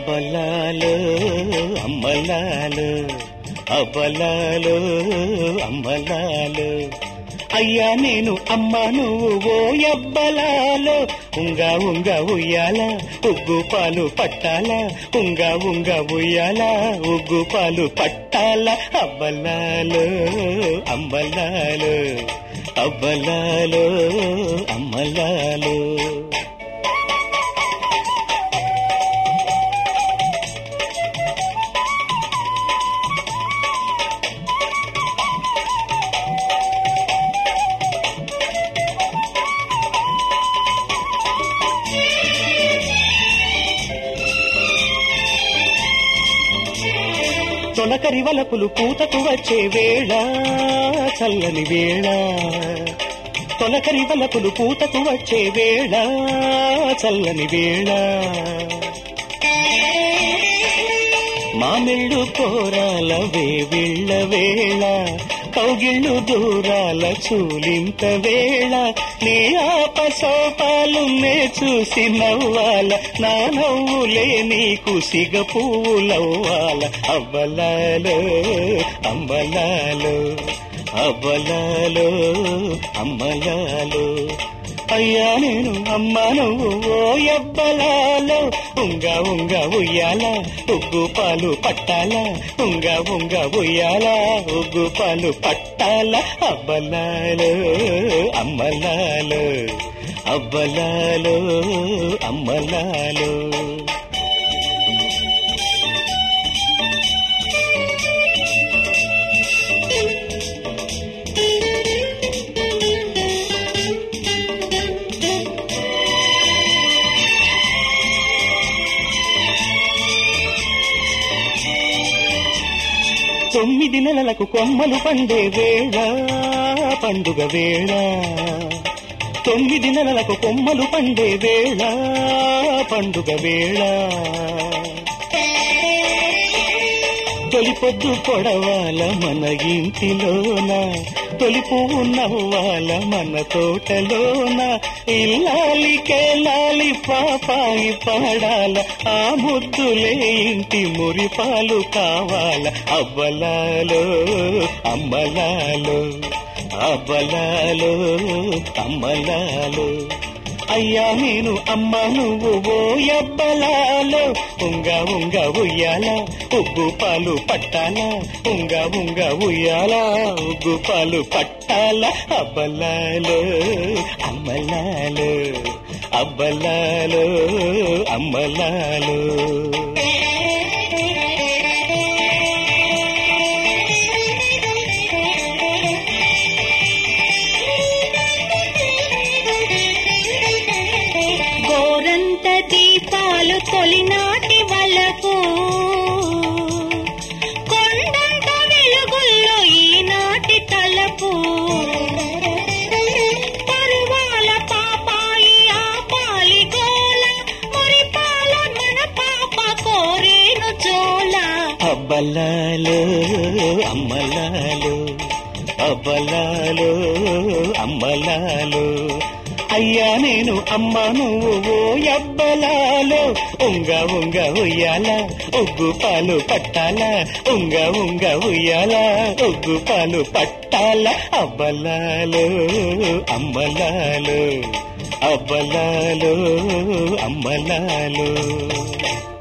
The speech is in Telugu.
అబ్బలాలు అమ్మలాలు అబ్బలాలు అమ్మలాలు అయ్యా నేను అమ్మ నువ్వు ఓ అబ్బలాలు ఉంగా ఉంగా ఉయ్యాల ఉగ్గు పాలు పట్టాల ఉంగా ఉంగా ఉయ్యాల ఉగ్గు పాలు పట్టాల అబ్బలాలు అమ్మలాలు అబ్బలాలు అమ్మలాలు తొలకరి వలపులు పూతకు వచ్చే వేళ చల్లని వేళ తొలకరి వలపులు పూతకు వచ్చే వేళ చల్లని వేళ మామిళ్ళు కోరాల వేవిళ్ళ వేళ కౌగిళ్ళు దూరాల చూలింత వేళ నీ ఆపసోపాలు నే చూసి నవ్వాల నా నవ్వులే నీకు సిగ పువ్వులవ్వాల అవ్వలాలు అమ్మలాలు అవ్వలాలు అమ్మలాలు అయ్యా నేను అమ్మ నువ్వు ఓ ఎవ్వలాలో ఉంగ ఉంగ ఉయ్యాల ఉగ్గు పాలు పట్టాల ఉంగ ఉంగ ఉయ్యాల ఉగ్గు పాలు పట్టాల అబ్బలాలు అమ్మలాలు అబ్బలాలు అమ్మలాలు తొమ్మిది నెలలకు కొమ్మలు పండే వేళ పండుగ వేళ తొమ్మిది నెలలకు కొమ్మలు పండే వేళ పండుగ వేళ తొలి పొద్దు పొడవాల మన ఇంటిలోన తొలి పువ్వు నవ్వాల మన తోటలోన ఇల్లాలి కేలాలి పాపాయి పాడాల ఆ ముద్దులే ఇంటి మురిపాలు కావాల అవ్వలాలు అమ్మలాలు అవ్వలాలు అమ్మలాలు అయ్యా నేను అమ్మ నువ్వు ఓ ఎబ్బలాలో ఉంగ ఉంగ ఉయ్యాల ఉగ్గు పాలు పట్టాల ఉంగ ఉంగ ఉయ్యాల ఉగ్గు పాలు పట్టాల అబ్బలాలు అమ్మలాలు అబ్బలాలు అమ్మలాలు గోరంత దీపాలు తొలినాటి వలకు కొండంత వెలుగుల్లో ఈనాటి తలపు పరువాల పాపాయి ఆ పాలి గోల మురిపాల మన పాప కోరేను జోల అబ్బలాలు అమ్మలాలు అబ్బలాలు అమ్మలాలు అయ్యా నేను అమ్మ నువ్వు ఓ అబ్బలాలు ఉంగ ఉంగ ఉయ్యాల ఉగ్గు పాలు పట్టాల ఉంగ ఉంగ ఉయ్యాల ఉగ్గు పాలు పట్టాల అబ్బలాలు అమ్మలాలు అబ్బలాలు అమ్మలాలు